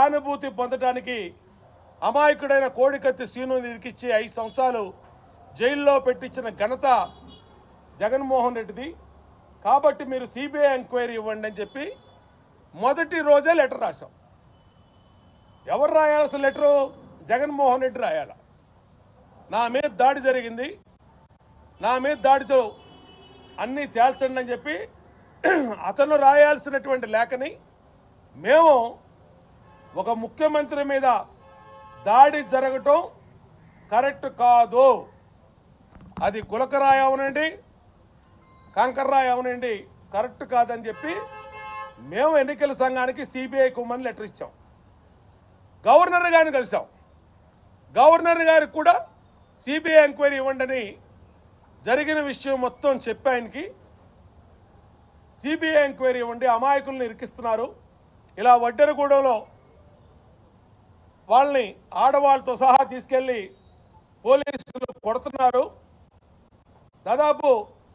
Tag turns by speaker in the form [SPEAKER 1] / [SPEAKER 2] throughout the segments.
[SPEAKER 1] సానుభూతి పొందడానికి అమాయకుడైన కోడికత్తి సీను ఇరికిచ్చి ఐదు సంవత్సరాలు జైల్లో పెట్టించిన ఘనత జగన్మోహన్ రెడ్డిది కాబట్టి మీరు సిబిఐ ఎంక్వైరీ ఇవ్వండి అని చెప్పి మొదటి రోజే లెటర్ రాశాం ఎవరు రాయాల్సిన లెటరు జగన్మోహన్ రెడ్డి రాయాల నా మీద దాడి జరిగింది నా మీద దాడితో అన్నీ తేల్చండి అని చెప్పి అతను రాయాల్సినటువంటి లేఖని మేము ఒక ముఖ్యమంత్రి మీద దాడి జరగటం కరెక్ట్ కాదు అది గులకరాయి అవనండి కంకర్రాయి అవనండి కరెక్ట్ కాదని చెప్పి మేము ఎన్నికల సంఘానికి సిబిఐ కుమ్మని లెటర్ ఇచ్చాం గవర్నర్ గారిని కలిసాం గవర్నర్ గారికి కూడా సిబిఐ ఎంక్వైరీ ఇవ్వండి అని జరిగిన విషయం మొత్తం చెప్పి ఆయనకి సిబిఐ ఎంక్వైరీ ఇవ్వండి అమాయకుల్ని ఇరికిస్తున్నారు ఇలా వడ్డెరగూడెంలో వాళ్ళని ఆడవాళ్ళతో సహా తీసుకెళ్లి పోలీసులు కొడుతున్నారు దాదాపు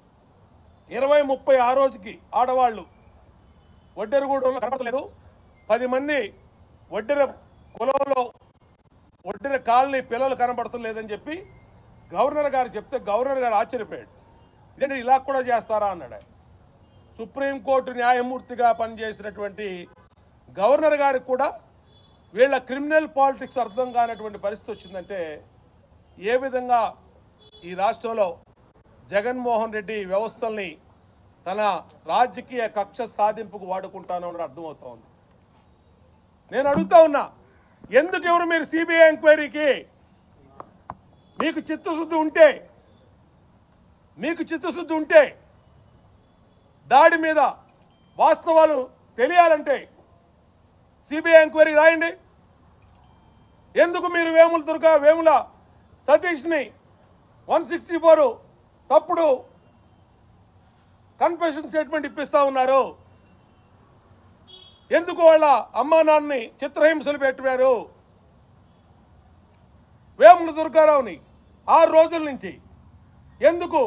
[SPEAKER 1] ఇరవై ముప్పై ఆ రోజుకి ఆడవాళ్ళు వడ్డెరగూడెంలో కనపడలేదు పది మంది వడ్డెర కులంలో వడ్డెర కాలనీ పిల్లలు కనబడతలేదని చెప్పి గవర్నర్ గారు చెప్తే గవర్నర్ గారు ఆశ్చర్యపోయాడు ఇదేంటి ఇలా కూడా చేస్తారా అన్నాడు ఆయన. సుప్రీంకోర్టు న్యాయమూర్తిగా పనిచేసినటువంటి గవర్నర్ గారికి కూడా వీళ్ళ క్రిమినల్ పాలిటిక్స్ అర్థం కానటువంటి పరిస్థితి వచ్చిందంటే ఏ విధంగా ఈ రాష్ట్రంలో జగన్మోహన్ రెడ్డి వ్యవస్థల్ని తన రాజకీయ కక్ష సాధింపుకు వాడుకుంటానో అని అర్థమవుతోంది నేను అడుగుతా ఉన్నా ఎందుకు ఎవరు మీరు సిబిఐ ఎంక్వైరీకి మీకు చిత్తశుద్ధి ఉంటే మీకు చిత్తశుద్ధి ఉంటే దాడి మీద వాస్తవాలు తెలియాలంటే సిబిఐ ఎంక్వైరీ రాయండి ఎందుకు మీరు వేముల దుర్గా వేముల సతీష్ని వన్ సిక్స్టీ ఫోర్ తప్పుడు కన్ఫెషన్ స్టేట్మెంట్ ఇప్పిస్తా ఉన్నారు ఎందుకు వాళ్ళ అమ్మా నాన్నని చిత్రహింసలు పెట్టారు వేముల దుర్గారావుని ఆరు రోజుల నుంచి ఎందుకు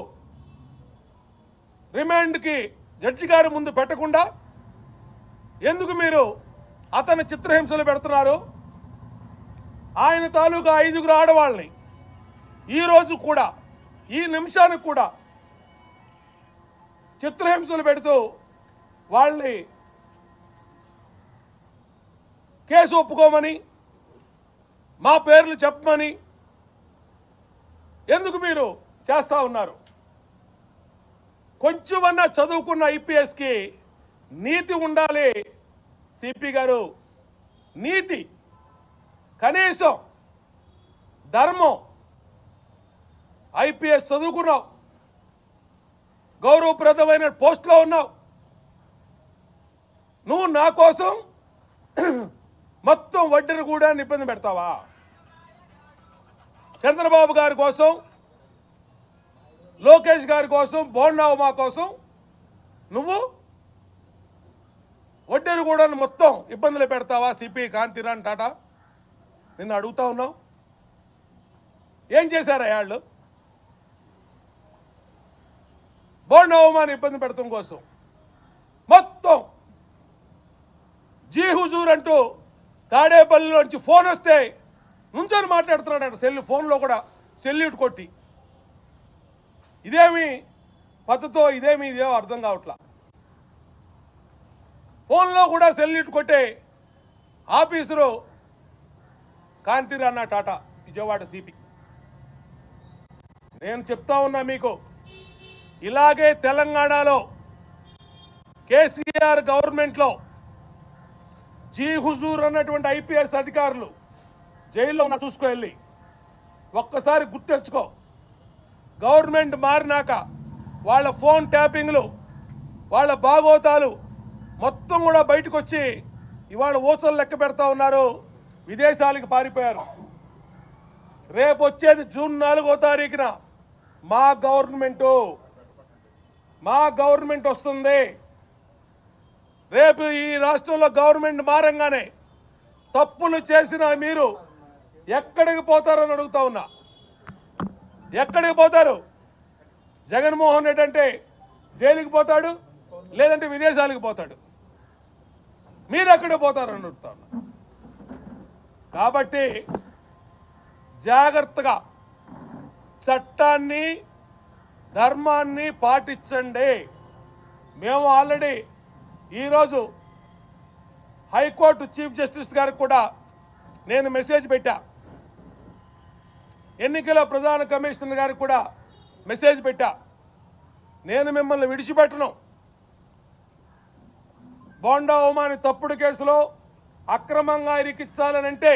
[SPEAKER 1] రిమాండ్కి జడ్జి గారి ముందు పెట్టకుండా ఎందుకు మీరు అతని చిత్రహింసలు పెడుతున్నారు ఆయన తాలూకా ఐదుగురు ఆడవాళ్ళని ఈరోజు కూడా ఈ నిమిషానికి కూడా చిత్రహింసలు పెడుతూ వాళ్ళని కేసు ఒప్పుకోమని మా పేర్లు చెప్పమని ఎందుకు మీరు చేస్తా ఉన్నారు కొంచెమన్నా చదువుకున్న ఐపీఎస్కి నీతి ఉండాలి సిపి గారు నీతి కనీసం ధర్మం ఐపీఎస్ చదువుకున్నావు గౌరవప్రదమైన పోస్ట్లో ఉన్నావు నువ్వు నా కోసం మొత్తం వడ్డీని కూడా ఇబ్బంది పెడతావా చంద్రబాబు గారి కోసం లోకేష్ గారి కోసం బోండావమా కోసం నువ్వు వడ్డీరు కూడా మొత్తం ఇబ్బందులు పెడతావా సిపి కాంతిరాన్ టాటా నిన్ను అడుగుతా ఉన్నావు ఏం చేశారా వాళ్ళు బోండావమాని ఇబ్బంది పెడతాం కోసం మొత్తం జీ హుజూర్ అంటూ తాడేపల్లిలోంచి ఫోన్ వస్తే నుంచొని మాట్లాడుతున్నాడు సెల్ ఫోన్లో కూడా సెల్యూట్ కొట్టి ఇదేమి పద్ధతో ఇదేమి ఇదేమో అర్థం కావట్లా ఫోన్లో కూడా సెల్యూట్ కొట్టే ఆఫీసరు కాంతిరాన్న టాటా విజయవాడ సిపి నేను చెప్తా ఉన్నా మీకు ఇలాగే తెలంగాణలో కేసీఆర్ గవర్నమెంట్లో జీ హుజూర్ అన్నటువంటి ఐపీఎస్ అధికారులు జైల్లో ఉన్న చూసుకో వెళ్ళి ఒక్కసారి గుర్తెచ్చుకో గవర్నమెంట్ మారినాక వాళ్ళ ఫోన్ ట్యాపింగ్లు వాళ్ళ బాగోతాలు మొత్తం కూడా బయటకు వచ్చి ఇవాళ ఊచలు లెక్క పెడతా ఉన్నారు విదేశాలకు పారిపోయారు రేపు వచ్చేది జూన్ నాలుగో తారీఖున మా గవర్నమెంటు మా గవర్నమెంట్ వస్తుంది రేపు ఈ రాష్ట్రంలో గవర్నమెంట్ మారంగానే తప్పులు చేసిన మీరు ఎక్కడికి పోతారని అడుగుతా ఉన్నా ఎక్కడికి పోతారు జగన్మోహన్ రెడ్డి అంటే జైలుకి పోతాడు లేదంటే విదేశాలకు పోతాడు మీరు ఎక్కడికి పోతారని అడుగుతా ఉన్నా కాబట్టి జాగ్రత్తగా చట్టాన్ని ధర్మాన్ని పాటించండి మేము ఆల్రెడీ ఈరోజు హైకోర్టు చీఫ్ జస్టిస్ గారికి కూడా నేను మెసేజ్ పెట్టా ఎన్నికల ప్రధాన కమిషనర్ గారికి కూడా మెసేజ్ పెట్టా నేను మిమ్మల్ని విడిచిపెట్టను బోండా ఉమాని తప్పుడు కేసులో అక్రమంగా ఇరికిచ్చాలనంటే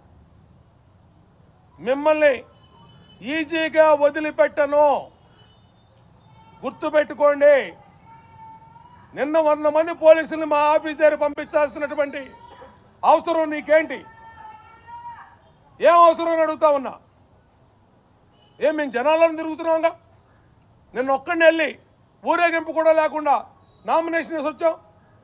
[SPEAKER 1] మిమ్మల్ని ఈజీగా వదిలిపెట్టను గుర్తుపెట్టుకోండి నిన్న వంద మంది పోలీసులు మా ఆఫీస్ దగ్గర పంపించాల్సినటువంటి అవసరం నీకేంటి ఏం అవసరం అని అడుగుతా ఉన్నా ఏం మేము జనాలను తిరుగుతున్నాంగా నిన్న ఒక్కడిని వెళ్ళి ఊరేగింపు కూడా లేకుండా నామినేషన్ వేసి వచ్చాం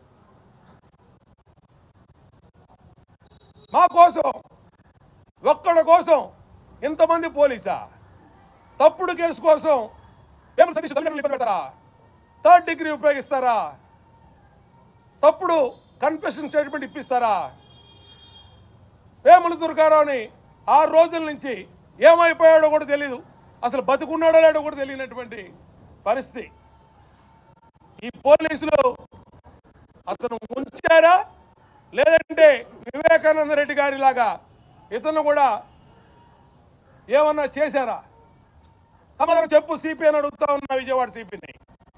[SPEAKER 1] మా కోసం ఒక్కడి కోసం ఇంతమంది పోలీసా తప్పుడు కేసు కోసం ఏమైనా సతీష్ తల్లిదండ్రులు ఇబ్బంది పెడతారా థర్డ్ డిగ్రీ ఉపయోగిస్తారా తప్పుడు కన్ఫెషన్ స్టేట్మెంట్ ఇప్పిస్తారా వేముల దుర్గారావుని ఆరు రోజుల నుంచి ఏమైపోయాడో కూడా తెలియదు అసలు బతుకున్నాడో లేడో కూడా తెలియనటువంటి పరిస్థితి ఈ పోలీసులు అతను ఉంచారా లేదంటే వివేకానంద రెడ్డి గారి లాగా ఇతను కూడా ఏమన్నా చేశారా సమాధానం చెప్పు సిపి అని అడుగుతా ఉన్నా విజయవాడ సిపిని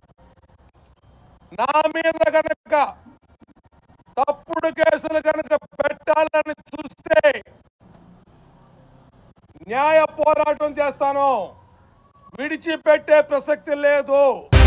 [SPEAKER 1] నా మీద కనుక తప్పుడు కేసులు కనుక పెట్టాలని చూస్తే న్యాయ పోరాటం చేస్తాను విడిచిపెట్టే ప్రసక్తి లేదు